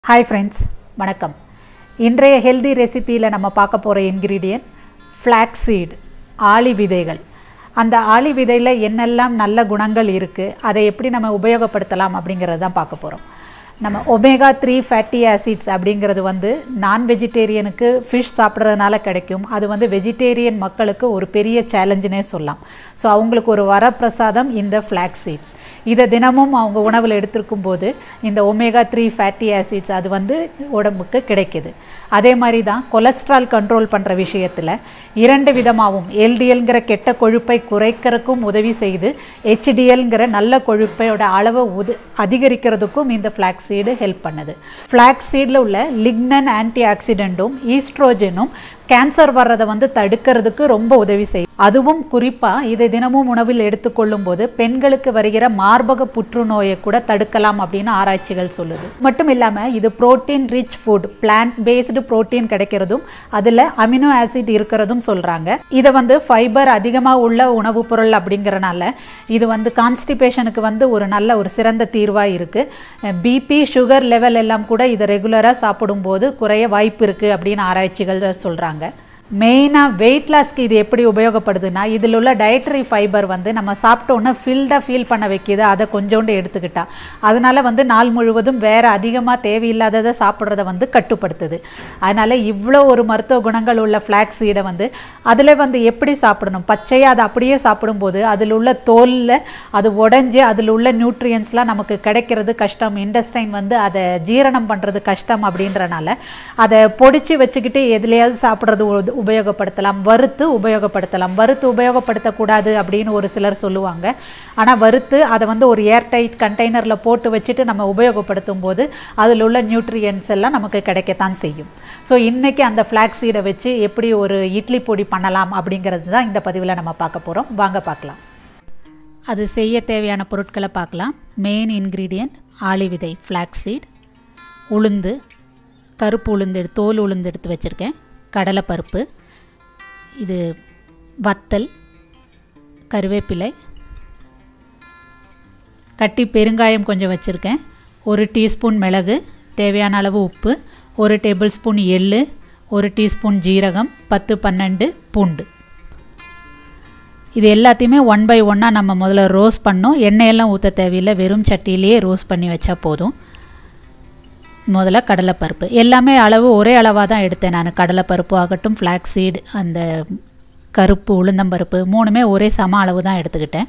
hi friends வணக்கம் இன்றைய healthy ரெசிப்பியில் நம்ம பார்க்க போகிற இன்க்ரீடியன்ட் ஃப்ளாக்ஸ் சீட் ஆளி விதைகள் அந்த ஆளி விதையில் என்னெல்லாம் நல்ல குணங்கள் இருக்குது அதை எப்படி நம்ம உபயோகப்படுத்தலாம் அப்படிங்கிறது தான் பார்க்க போகிறோம் நம்ம ஒமேகா த்ரீ ஃபேட்டி ஆசிட்ஸ் அப்படிங்கிறது வந்து நான் வெஜிடேரியனுக்கு ஃபிஷ் சாப்பிட்றதுனால கிடைக்கும் அது வந்து வெஜிடேரியன் மக்களுக்கு ஒரு பெரிய சேலஞ்சுனே சொல்லலாம் ஸோ அவங்களுக்கு ஒரு வரப்பிரசாதம் இந்த ஃப்ளாக்ஸ் சீட் இதை தினமும் அவங்க உணவில் எடுத்திருக்கும் போது இந்த ஒமேகா த்ரீ ஃபேட்டி ஆசிட்ஸ் அது வந்து உடம்புக்கு கிடைக்குது அதே மாதிரி தான் கொலஸ்ட்ரால் கண்ட்ரோல் பண்ணுற விஷயத்தில் இரண்டு விதமாகவும் எல்டிஎல்ங்கிற கெட்ட கொழுப்பை குறைக்கிறதுக்கும் உதவி செய்து ஹெச்டிஎல்ங்கிற நல்ல கொழுப்பையோட அளவை உது அதிகரிக்கிறதுக்கும் இந்த ஃப்ளாக்ஸ் சீடு ஹெல்ப் பண்ணுது ஃப்ளாக்ஸ் சீடில் உள்ள லிக்னன் ஆன்டி ஆக்சிடென்ட்டும் ஈஸ்ட்ரோஜனும் கேன்சர் வர்றதை வந்து தடுக்கிறதுக்கு ரொம்ப உதவி செய்யும் அதுவும் குறிப்பாக இதை தினமும் உணவில் எடுத்துக்கொள்ளும் போது பெண்களுக்கு வருகிற மார்பக புற்றுநோயை கூட தடுக்கலாம் அப்படின்னு ஆராய்ச்சிகள் சொல்லுது மட்டும் இல்லாமல் இது protein rich food plant based protein கிடைக்கிறதும் அதில் அமினோ ஆசிட் இருக்கிறதும் சொல்கிறாங்க இதை வந்து ஃபைபர் அதிகமாக உள்ள உணவுப் பொருள் அப்படிங்கிறனால இது வந்து கான்ஸ்டிபேஷனுக்கு வந்து ஒரு நல்ல ஒரு சிறந்த தீர்வாக இருக்குது பிபி சுகர் லெவல் எல்லாம் கூட இதை ரெகுலராக சாப்பிடும்போது குறைய வாய்ப்பு இருக்குது அப்படின்னு ஆராய்ச்சிகள் சொல்கிறாங்க மெயினாக வெயிட் லாஸ்க்கு இது எப்படி உபயோகப்படுதுன்னா இதில் உள்ள டயட்ரி ஃபைபர் வந்து நம்ம சாப்பிட்டோன்னே ஃபில்டாக ஃபீல் பண்ண வைக்கிது அதை கொஞ்சோண்டு எடுத்துக்கிட்டா அதனால் வந்து நாள் முழுவதும் வேறு அதிகமாக தேவையில்லாததை சாப்பிட்றத வந்து கட்டுப்படுத்துது அதனால் இவ்வளோ ஒரு மருத்துவ குணங்கள் உள்ள ஃப்ளாக்ஸ் சீடை வந்து அதில் வந்து எப்படி சாப்பிடணும் பச்சையாக அதை அப்படியே சாப்பிடும்போது அதில் உள்ள தோலில் அது உடஞ்சி அதில் உள்ள நியூட்ரியன்ஸ்லாம் நமக்கு கிடைக்கிறது கஷ்டம் இண்டஸ்டைன் வந்து அதை ஜீரணம் பண்ணுறது கஷ்டம் அப்படின்றனால அதை பொடிச்சு வச்சுக்கிட்டு எதுலையாவது சாப்பிட்றது உபயோகப்படுத்தலாம் வறுத்து உபயோகப்படுத்தலாம் வறுத்து உபயோகப்படுத்தக்கூடாது அப்படின்னு ஒரு சிலர் சொல்லுவாங்க ஆனால் வறுத்து அதை வந்து ஒரு ஏர்டைட் கண்டெய்னரில் போட்டு வச்சுட்டு நம்ம உபயோகப்படுத்தும் போது அதில் உள்ள நியூட்ரியன்ஸ் எல்லாம் நமக்கு கிடைக்கத்தான் செய்யும் ஸோ இன்றைக்கி அந்த ஃப்ளாக்ஸ் சீடை வச்சு எப்படி ஒரு இட்லி பொடி பண்ணலாம் அப்படிங்கிறது தான் இந்த பதிவில் நம்ம பார்க்க போகிறோம் வாங்க பார்க்கலாம் அது செய்ய தேவையான பொருட்களை பார்க்கலாம் மெயின் இன்க்ரீடியன்ட் ஆளி விதை ஃப்ளாக்ஸ் சீட் உளுந்து கருப்பு உளுந்து தோல் உளுந்து எடுத்து வச்சுருக்கேன் கடலைப்பருப்பு இது வத்தல் கருவேப்பிலை கட்டி பெருங்காயம் கொஞ்சம் வச்சுருக்கேன் ஒரு டீஸ்பூன் மிளகு தேவையான அளவு உப்பு ஒரு டேபிள் ஸ்பூன் எள் ஒரு டீஸ்பூன் ஜீரகம் பத்து பன்னெண்டு பூண்டு இது எல்லாத்தையுமே ஒன் பை ஒன்னாக நம்ம முதல்ல ரோஸ் பண்ணோம் எண்ணெயெல்லாம் ஊற்ற தேவையில்லை வெறும் சட்டியிலேயே ரோஸ் பண்ணி வச்சா போதும் முதல்ல கடலைப்பருப்பு எல்லாமே அளவு ஒரே அளவாக தான் எடுத்தேன் நான் கடலைப்பருப்பு ஆகட்டும் ஃப்ளாக்ஸ் சீட் அந்த கருப்பு உளுந்தம்பருப்பு மூணுமே ஒரே சம அளவு தான் எடுத்துக்கிட்டேன்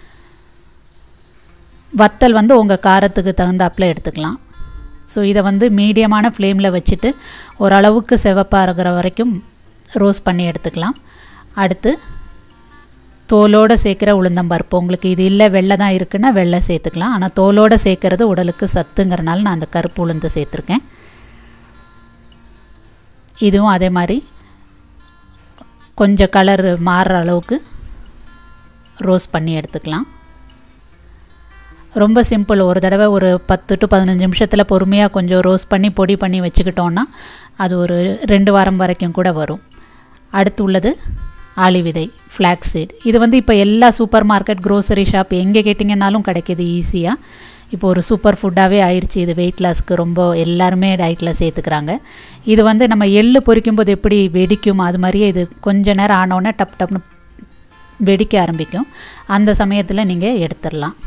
வத்தல் வந்து உங்கள் காரத்துக்கு தகுந்தாப்பில் எடுத்துக்கலாம் ஸோ இதை வந்து மீடியமான ஃப்ளேமில் வச்சுட்டு ஓரளவுக்கு செவப்பாக இருக்கிற வரைக்கும் ரோஸ்ட் பண்ணி எடுத்துக்கலாம் அடுத்து தோலோடு சேர்க்குற உளுந்தம்பருப்பு உங்களுக்கு இது இல்லை வெள்ளை தான் இருக்குன்னா வெள்ளை சேர்த்துக்கலாம் ஆனால் தோலோடு சேர்க்குறது உடலுக்கு சத்துங்கிறனால நான் அந்த கருப்பு உளுந்து சேர்த்துருக்கேன் இதுவும் அதே மாதிரி கொஞ்சம் கலர் மாறுற அளவுக்கு ரோஸ்ட் பண்ணி எடுத்துக்கலாம் ரொம்ப சிம்பிள் ஒரு தடவை ஒரு பத்து டு பதினஞ்சு நிமிஷத்தில் பொறுமையாக கொஞ்சம் ரோஸ்ட் பண்ணி பொடி பண்ணி வச்சுக்கிட்டோன்னா அது ஒரு ரெண்டு வாரம் வரைக்கும் கூட வரும் அடுத்து உள்ளது ஆளி விதை ஃப்ளாக்ஸ் சீட் இது வந்து இப்போ எல்லா சூப்பர் மார்க்கெட் க்ரோசரி ஷாப் எங்கே கேட்டிங்கன்னாலும் கிடைக்கிது ஈஸியாக இப்போ ஒரு சூப்பர் ஃபுட்டாகவே ஆயிடுச்சு இது வெயிட் லாஸ்க்கு ரொம்ப எல்லாருமே டயட்டில் சேர்த்துக்கிறாங்க இது வந்து நம்ம எள்ளு பொரிக்கும் போது எப்படி வெடிக்கும் அது மாதிரியே இது கொஞ்ச நேரம் ஆனோடனே டப் டப்னு வெடிக்க ஆரம்பிக்கும் அந்த சமயத்தில் நீங்கள் எடுத்துடலாம்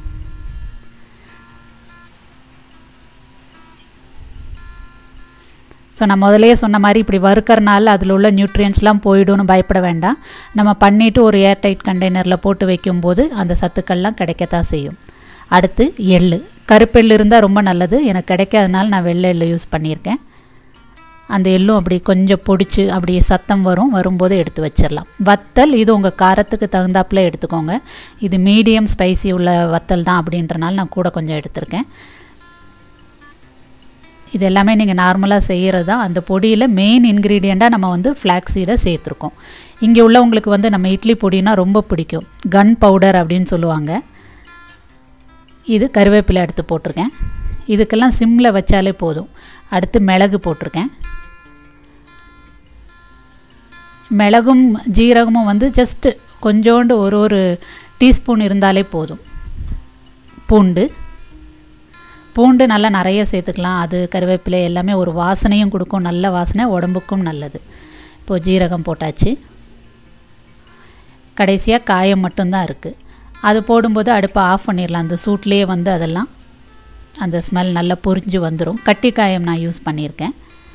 ஸோ நான் முதலே சொன்ன மாதிரி இப்படி வறுக்கறனால அதில் உள்ள நியூட்ரியன்ஸ்லாம் போயிடும்னு பயப்பட வேண்டாம் நம்ம பண்ணிவிட்டு ஒரு ஏர்டைட் கண்டெய்னரில் போட்டு வைக்கும்போது அந்த சத்துக்கள்லாம் கிடைக்கத்தான் செய்யும் அடுத்து எள் கருப்பெள் இருந்தால் ரொம்ப நல்லது எனக்கு கிடைக்காதனால நான் வெள்ளை எள் யூஸ் பண்ணியிருக்கேன் அந்த எள்ளும் அப்படி கொஞ்சம் பொடிச்சு அப்படி சத்தம் வரும் வரும்போது எடுத்து வச்சிடலாம் வத்தல் இது உங்கள் காரத்துக்கு தகுந்தாப்பில் எடுத்துக்கோங்க இது மீடியம் ஸ்பைசி உள்ள வத்தல் தான் அப்படின்றனால நான் கூட கொஞ்சம் எடுத்திருக்கேன் இது எல்லாமே நீங்கள் நார்மலாக செய்கிறது தான் அந்த பொடியில் மெயின் இன்க்ரீடியண்ட்டாக நம்ம வந்து ஃப்ளாக்ஸ் சீடை சேர்த்துருக்கோம் இங்கே உள்ளவங்களுக்கு வந்து நம்ம இட்லி பொடினா ரொம்ப பிடிக்கும் கன் பவுடர் அப்படின்னு சொல்லுவாங்க இது கருவேப்பிலை எடுத்து போட்டிருக்கேன் இதுக்கெல்லாம் சிம்மில் வச்சாலே போதும் அடுத்து மிளகு போட்டிருக்கேன் மிளகும் ஜீரகமும் வந்து ஜஸ்ட்டு கொஞ்சோண்டு ஒரு ஒரு டீஸ்பூன் இருந்தாலே போதும் பூண்டு பூண்டு நல்லா நிறைய சேர்த்துக்கலாம் அது கருவேப்பிலை எல்லாமே ஒரு வாசனையும் கொடுக்கும் நல்ல வாசனை உடம்புக்கும் நல்லது இப்போது ஜீரகம் போட்டாச்சு கடைசியாக காயம் மட்டும்தான் இருக்குது அது போடும்போது அடுப்பை ஆஃப் பண்ணிடலாம் அந்த சூட்லேயே வந்து அதெல்லாம் அந்த ஸ்மெல் நல்லா பொரிஞ்சு வந்துடும் கட்டி காயம் நான் யூஸ் பண்ணியிருக்கேன்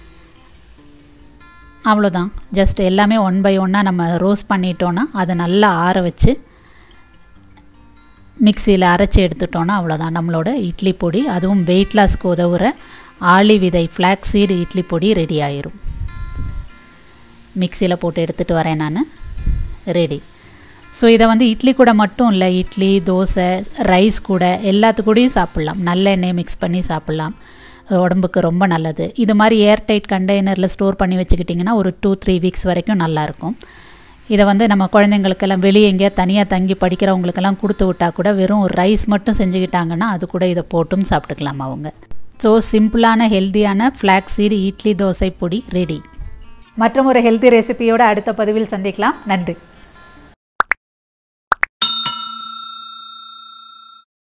அவ்வளோதான் ஜஸ்ட் எல்லாமே ஒன் பை ஒன்னாக நம்ம ரோஸ்ட் பண்ணிட்டோன்னா அதை நல்லா ஆற வச்சு மிக்சியில் அரைச்சி எடுத்துட்டோன்னா அவ்வளோதான் நம்மளோட இட்லி பொடி அதுவும் வெயிட் லாஸ்க்கு உதவுற ஆளி விதை ஃப்ளாக்ஸ் சீடு இட்லி பொடி ரெடி ஆயிரும் மிக்சியில் போட்டு எடுத்துகிட்டு வரேன் நான் ரெடி ஸோ இதை வந்து இட்லி கூட மட்டும் இல்லை இட்லி தோசை ரைஸ் கூட எல்லாத்து கூடயும் சாப்பிட்லாம் நல்ல எண்ணெய் மிக்ஸ் பண்ணி சாப்பிட்லாம் உடம்புக்கு ரொம்ப நல்லது இது மாதிரி ஏர்டைட் கண்டெய்னரில் ஸ்டோர் பண்ணி வச்சுக்கிட்டிங்கன்னா ஒரு டூ த்ரீ வீக்ஸ் வரைக்கும் நல்லாயிருக்கும் இதை வந்து நம்ம குழந்தைங்களுக்கெல்லாம் வெளியே எங்கேயா தனியாக தங்கி படிக்கிறவங்களுக்கெல்லாம் கொடுத்து விட்டால் கூட வெறும் ஒரு ரைஸ் மட்டும் செஞ்சுக்கிட்டாங்கன்னா அது கூட இதை போட்டும் சாப்பிட்டுக்கலாம் அவங்க ஸோ சிம்பிளான ஹெல்த்தியான ஃப்ளாக் சீடு இட்லி தோசை பொடி ரெடி மற்றும் ஒரு ஹெல்த்தி ரெசிபியோட அடுத்த பதிவில் சந்திக்கலாம் நன்றி